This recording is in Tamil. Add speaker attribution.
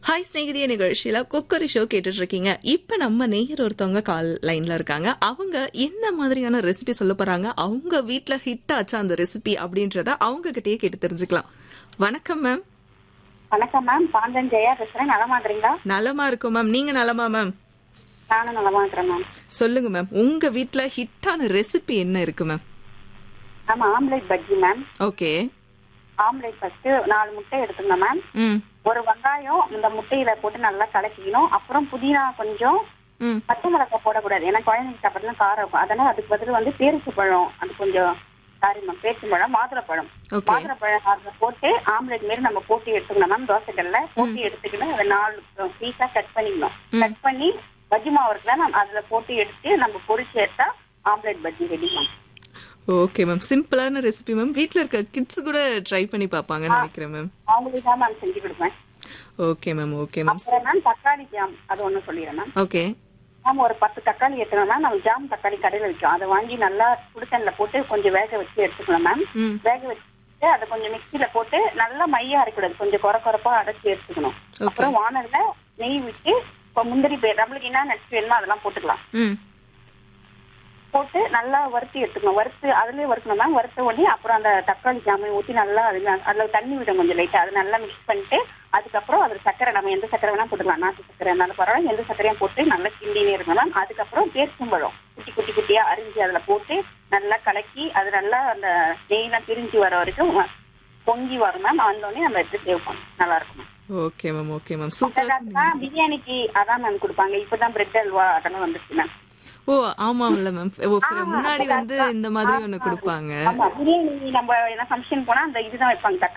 Speaker 1: ஹாய் ஸ்நேகிதிய நிகழ்ச்சியில குக்கரி ஷோ கேட்டுட்டு இருக்கீங்க இப்ப நம்ம நேயர் ஒருத்தவங்க கால் லைன்ல இருக்காங்க அவங்க என்ன மாதிரியான ரெசிபி சொல்ல போறாங்க அவங்க வீட்ல ஹிட் ஆச்சா அந்த ரெசிபி அப்படின்றத அவங்க கிட்டயே கேட்டு தெரிஞ்சுக்கலாம் வணக்கம் மேம்
Speaker 2: வணக்கம் மேம் பாந்தன் ஜெயா பேசுறேன் நலமா இருக்கிறீங்களா
Speaker 1: நலமா இருக்கும் மேம் நீங்க நலமா மேம்
Speaker 2: நானும் நலமா இருக்கிறேன் மேம்
Speaker 1: சொல்லுங்க மேம் உங்க வீட்ல ஹிட்டான ரெசிபி என்ன இருக்கு மேம்
Speaker 2: ஆமா ஆம்லேட் பஜ்ஜி மேம்
Speaker 1: ஓகே
Speaker 2: ஆம்லேட் ஃபர்ஸ்ட் நாலு முட்டை எடுத்துக்கணும் மேம்
Speaker 1: ம்
Speaker 2: ஒரு வெங்காயம் இந்த முட்டையில போட்டு நல்லா கலக்கிக்கணும் அப்புறம் புதினா கொஞ்சம்
Speaker 1: ம்
Speaker 2: பச்சை மிளகாய் போடக்கூடாது ஏன்னா குழந்தைங்க சாப்பிடலாம் காரம் இருக்கும் அதனால அதுக்கு பதில் வந்து பேரிச்சு பழம் அது கொஞ்சம் சாரி மேம் பேரிச்சு பழம் மாதுளப்பழம்
Speaker 1: ஓகே
Speaker 2: மாதுளப்பழம் அதை போட்டு ஆம்லேட் மாரி நம்ம போட்டு எடுத்துக்கணும் மேம் தோசைக்கல்ல போட்டு எடுத்துக்கணும் அதை நாலு பீஸா கட் பண்ணிக்கணும் கட் பண்ணி பஜ்ஜி மாவு இருக்குல்ல மேம் அதுல போட்டு எடுத்து நம்ம பொரிச்சு எடுத்தா ஆம்லேட் பஜ்ஜி ரெடி மேம்
Speaker 1: ஓகே மேம் சிம்பிளான ரெசிபி மேம் வீட்ல இருக்க கிட்ஸ் கூட ட்ரை பண்ணி பாப்பாங்கன்னு நினைக்கிறேன் மேம்
Speaker 2: அவங்களுக்கு தான் மேம் செஞ்சு கொடுப்பேன்
Speaker 1: ஓகே மேம் ஓகே மேம்
Speaker 2: அப்புறம் மேம் தக்காளி ஜாம் அது ஒண்ணு சொல்லிடுறேன் மேம்
Speaker 1: ஓகே
Speaker 2: மேம் ஒரு பத்து தக்காளி எடுத்துக்கணும் மேம் நம்ம ஜாம் தக்காளி கடையில் விற்கும் அதை வாங்கி நல்லா சுடுதண்ணில போட்டு கொஞ்சம் வேக வச்சு எடுத்துக்கணும் மேம்
Speaker 1: ம்
Speaker 2: வேக வச்சுட்டு அதை கொஞ்சம் மிக்சியில போட்டு நல்லா மையா அரைக்கூடாது கொஞ்சம் குறை குறைப்பா அரைச்சி எடுத்துக்கணும்
Speaker 1: ஓகே
Speaker 2: அப்புறம் வானல்ல நெய் விட்டு இப்போ முந்திரி பேர் நம்மளுக்கு என்ன நட்ஸ் வேணுமோ அதெல்லாம் போட்டுக்கலாம்
Speaker 1: ம்
Speaker 2: போட்டு நல்லா வறுத்து எடுத்துக்கணும் வறுத்து அதுலயே வறுக்கணும் மேம் வறுத்த உடனே அப்புறம் அந்த தக்காளி ஜாமையை ஊற்றி நல்லா அதுல அதுல தண்ணி விடும் கொஞ்சம் லைட்டா அது நல்லா மிக்ஸ் பண்ணிட்டு அதுக்கப்புறம் அதுல சக்கரை நம்ம எந்த சக்கரை வேணா போட்டுக்கலாம் நாட்டு சக்கரை இருந்தாலும் பரவாயில்ல எந்த சக்கரையும் போட்டு நல்லா கிண்டினே இருக்கணும் மேம் அதுக்கப்புறம் பேரிச்சம்பழம் குட்டி குட்டி குட்டியா அரிஞ்சு அதுல போட்டு நல்லா கலக்கி அது நல்லா அந்த நெய்லாம் பிரிஞ்சு வர வரைக்கும் பொங்கி வரும் மேம் வந்தோடனே நம்ம எடுத்து சேவ் பண்ணணும் நல்லா இருக்கும் ma'am
Speaker 1: okay ma'am okay ma'am சூப்பரா சொன்னீங்க
Speaker 2: அதான் பிரியாணிக்கு அதான் மேம் கொடுப்பாங்க இப்பதான் பிரெட் அல்வா அதெல்லாம் வந்துருச்சு மேம்
Speaker 1: ஓ ஆமாம்ல மேம் ஓ சரி, முன்னாடி வந்து இந்த மாதிரி ஒண்ணு கொடுப்பாங்க
Speaker 2: ஆமா பிரியாணி நம்ம என்ன ஃபங்க்ஷன் போனா அந்த இதுதான் வைப்பாங்க தக்காளி